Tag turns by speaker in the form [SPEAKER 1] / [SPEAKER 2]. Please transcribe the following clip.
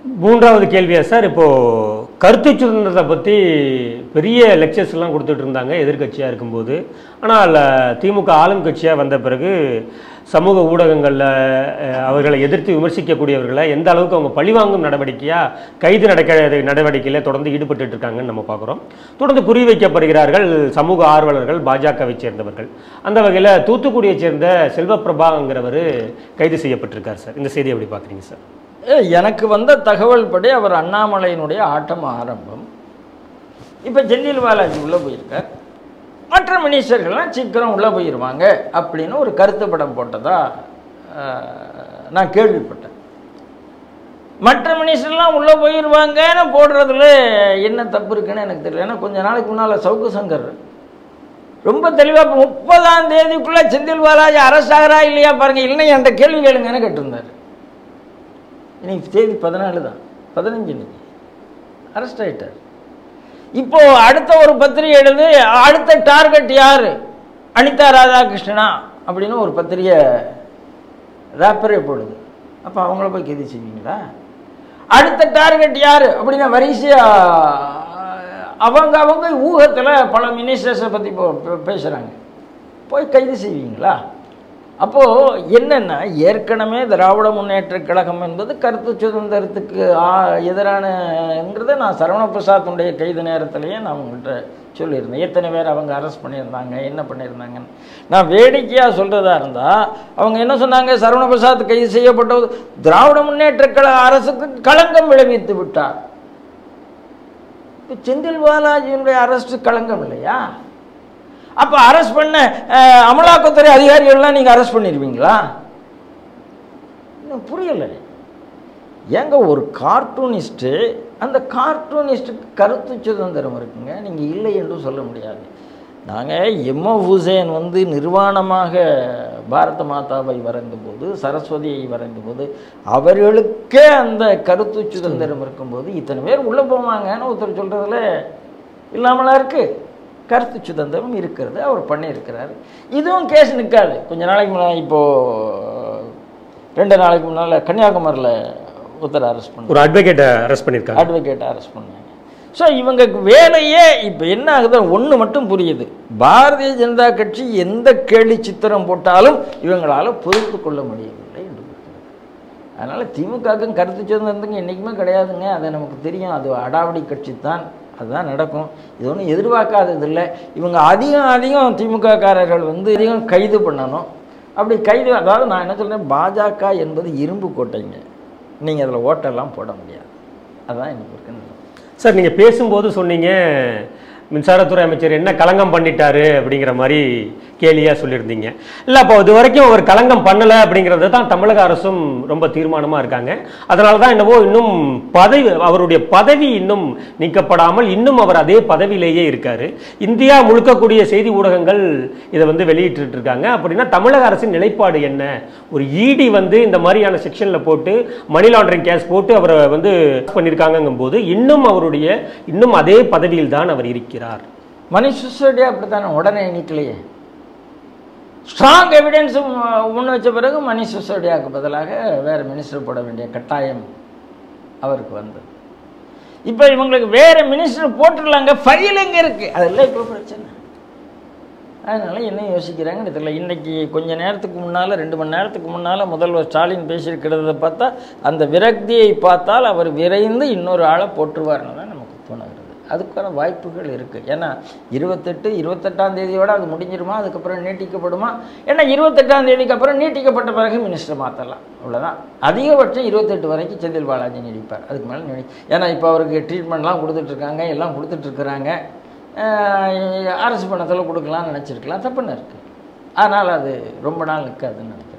[SPEAKER 1] மூன்றாவது கேள்வியா சார் இப்போ கருத்து சுதந்திரத்தை பற்றி பெரிய லெக்சர்ஸ் எல்லாம் கொடுத்துட்டு இருந்தாங்க எதிர்க்கட்சியாக இருக்கும்போது ஆனால் திமுக ஆளும் கட்சியாக வந்த பிறகு சமூக ஊடகங்களில் அவர்களை எதிர்த்து விமர்சிக்கக்கூடியவர்களை எந்த அளவுக்கு அவங்க பழிவாங்கும் நடவடிக்கையாக கைது நடக்க நடவடிக்கையில் தொடர்ந்து ஈடுபட்டு இருக்காங்கன்னு நம்ம பார்க்குறோம் தொடர்ந்து குறிவைக்கப்படுகிறார்கள் சமூக ஆர்வலர்கள் பாஜகவை சேர்ந்தவர்கள் அந்த வகையில் தூத்துக்குடியை சேர்ந்த செல்வப்பிரபாங்கிறவர் கைது செய்யப்பட்டிருக்கார் சார் இந்த செய்தியை எப்படி பார்க்குறீங்க சார்
[SPEAKER 2] ஏ, எனக்கு வந்த தகவல் படி அவர் அண்ணாமலையினுடைய ஆட்டம் ஆரம்பம் இப்போ செந்தில் பாலாஜி உள்ளே போயிருக்கார் மற்ற மினிஸ்டர்கள்லாம் சீக்கிரம் உள்ளே போயிடுவாங்க அப்படின்னு ஒரு கருத்து படம் போட்டதா அஹ், நான் கேள்விப்பட்டேன் மற்ற மினிஸ்டர்லாம் உள்ளே போயிடுவாங்கன்னு போடுறதுல என்ன தப்பு இருக்குன்னு எனக்கு தெரியல ஏன்னா கொஞ்ச நாளைக்கு முன்னால் சவுக்கு சங்கர் ரொம்ப தெளிவாக முப்பதாம் தேதிக்குள்ளே செந்தில் பாலாஜி அரசு ஆகிறா இல்லையா பாருங்க இல்லைன்னா என்கிட்ட கேள்வி கேளுங்கன்னு கேட்டிருந்தார் இன்னைக்கு தேதி பதினாலு தான் பதினஞ்சு இன்னைக்கு அரெஸ்ட் ஆயிட்டார் இப்போ அடுத்த ஒரு பத்திரிகை எழுது அடுத்த டார்கெட் யாரு அனிதா ராதாகிருஷ்ணனா அப்படின்னு ஒரு பத்திரிகை ரேப்பரே போடுது அப்போ அவங்கள போய் கைது செய்வீங்களா அடுத்த டார்கெட் யாரு அப்படின்னா வரிசையா அவங்க அவங்க ஊகத்தில் பல மினிஸ்டர்ஸை பற்றி பேசுகிறாங்க போய் கைது செய்வீங்களா அப்போது என்னென்னா ஏற்கனவே திராவிட முன்னேற்ற கழகம் என்பது கருத்து சுதந்திரத்துக்கு ஆ- எதிரானங்கிறத நான் சரவண பிரசாத்துடைய கைது நேரத்திலேயே நான் உங்கள்கிட்ட சொல்லியிருந்தேன் எத்தனை பேர் அவங்க அரெஸ்ட் பண்ணியிருந்தாங்க என்ன பண்ணியிருந்தாங்கன்னு நான் வேடிக்கையாக சொல்கிறதா இருந்தால் அவங்க என்ன சொன்னாங்க சரவண பிரசாத் கைது செய்யப்பட்டது திராவிட முன்னேற்ற கழக அரசுக்கு களங்கம் விளைவித்து விட்டார் இப்போ செந்தில் பாலாஜியினுடைய அரசு களங்கம் இல்லையா அப்போ அரெஸ்ட் பண்ண அஹ், அமலாக்கத்துறை அதிகாரிகள்லாம் நீங்கள் அரெஸ்ட் பண்ணிடுவீங்களா இன்னும் புரியலை ஏங்க ஒரு கார்ட்டூனிஸ்ட்டு அந்த கார்ட்டூனிஸ்ட்டுக்கு கருத்து சுதந்திரம் இருக்குங்க நீங்கள் இல்லை என்றும் சொல்ல முடியாது நாங்கள் எம்ஓ ஹுசேன் வந்து நிர்வாணமாக பாரத மாதாவை வரைந்தபோது சரஸ்வதியை வரைந்தபோது அவர்களுக்கே அந்த கருத்து சுதந்திரம் இருக்கும்போது இத்தனை பேர் உள்ளே போவாங்கன்னு ஒருத்தர் சொல்கிறதுல இல்லாமலா இருக்குது கருத்து சுதந்திரம் இருக்கிறது அவர் பண்ணியிருக்கிறாரு இதுவும் கேஸ் நிற்காது கொஞ்ச நாளைக்கு முன்னாடி இப்போது ரெண்டு நாளைக்கு முன்னால் கன்னியாகுமரியில் ஒருத்தர் அரெஸ்ட் பண்ணாங்க
[SPEAKER 1] ஒரு அட்வொகேட்டை அரெஸ்ட் பண்ணியிருக்காங்க
[SPEAKER 2] அட்வொகேட் அரெஸ்ட் பண்ணாங்க ஸோ இவங்க வேலையே இப்போ என்ன ஆகுது ஒன்று மட்டும் புரியுது பாரதிய ஜனதா கட்சி எந்த கேலி சித்திரம் போட்டாலும் இவங்களால் பொறுத்து கொள்ள முடியவில்லை என்று இருக்கிறது அதனால் திமுகவுக்கும் கருத்து சுதந்திரத்துக்கும் என்றைக்குமே கிடையாதுங்க அது நமக்கு தெரியும் அது அடாவடி கட்சி தான் அதுதான் நடக்கும் இது ஒன்றும் எதிர்பார்க்காதது இல்லை இவங்க அதிகம் அதிகம் திமுக காரர்கள் வந்து அதிகம் கைது பண்ணணும் அப்படி கைது அதாவது நான் என்ன சொல்கிறேன் பாஜக என்பது இரும்பு கோட்டைங்க நீங்கள் அதில் ஓட்டெல்லாம் போட முடியாது அதுதான் எனக்கு இருக்கு நிலைமை.
[SPEAKER 1] சார் நீங்கள் பேசும்போது சொன்னீங்க மின்சாரத்துறை அமைச்சர் என்ன களங்கம் பண்ணிட்டாரு அப்படிங்கிற மாதிரி கேலியாக சொல்லியிருந்தீங்க இல்லை அப்போ இது வரைக்கும் அவர் களங்கம் பண்ணலை அப்படிங்கிறது தான் தமிழக அரசும் ரொம்ப தீர்மானமாக இருக்காங்க அதனால தான் என்னவோ இன்னும் பதவி அவருடைய பதவி இன்னும் நீக்கப்படாமல் இன்னும் அவர் அதே பதவியிலேயே இருக்காரு இந்தியா முழுக்கக்கூடிய செய்தி ஊடகங்கள் இதை வந்து வெளியிட்டு இருக்காங்க அப்படின்னா தமிழக அரசின் நிலைப்பாடு என்ன ஒரு இடி வந்து இந்த மாதிரியான செக்ஷனில் போட்டு மணி லாண்டரிங் கேஸ் போட்டு அவரை வந்து பண்ணியிருக்காங்கங்கும் போது இன்னும் அவருடைய இன்னும் அதே பதவியில் தான் அவர் இருக்கிறார்
[SPEAKER 2] மணிஷ் சிசோடியா அப்படித்தானே உடனே நிற்கலையே ஸ்ட்ராங் எவிடன்ஸ் முன் வச்ச பிறகு மணிஷ் சிசோடியாவுக்கு பதிலாக வேறு மினிஸ்டர் போட வேண்டிய கட்டாயம் அவருக்கு வந்தது இப்போ இவங்களுக்கு வேறு மினிஸ்டர் போட்டுடலாங்க ஃபைல் எங்கே இருக்குது அதெல்லாம் இப்போ பிரச்சனை அதனால என்ன யோசிக்கிறாங்கன்னு தெரியல இன்னைக்கு கொஞ்ச நேரத்துக்கு முன்னால் ரெண்டு மணி நேரத்துக்கு முன்னால் முதல்வர் ஸ்டாலின் பேசியிருக்கிறத பார்த்தா அந்த விரக்தியை பார்த்தால் அவர் விரைந்து இன்னொரு ஆளை போட்டுருவார்னு தான் நமக்கு தோணுகிறது அதுக்கான வாய்ப்புகள் இருக்குது ஏன்னா இருபத்தெட்டு இருபத்தெட்டாம் தேதியோட அது முடிஞ்சிருமா அதுக்கப்புறம் நீட்டிக்கப்படுமா ஏன்னா இருபத்தெட்டாம் தேதிக்கு அப்புறம் நீட்டிக்கப்பட்ட பிறகு மினிஸ்டர் மாற்றலாம் அவ்வளோதான் அதிகபட்சம் இருபத்தெட்டு வரைக்கும் செந்தில் பாலாஜி நீடிப்பார் அதுக்கு மேலே நீடி ஏன்னா இப்போ அவருக்கு ட்ரீட்மெண்ட்லாம் கொடுத்துட்ருக்காங்க எல்லாம் கொடுத்துட்ருக்குறாங்க அரசு பணத்தில் கொடுக்கலாம்னு நினச்சிருக்கலாம் தப்புன்னு இருக்குது அதனால் அது ரொம்ப நாள் நிற்காதுன்னு நினைக்கிறேன்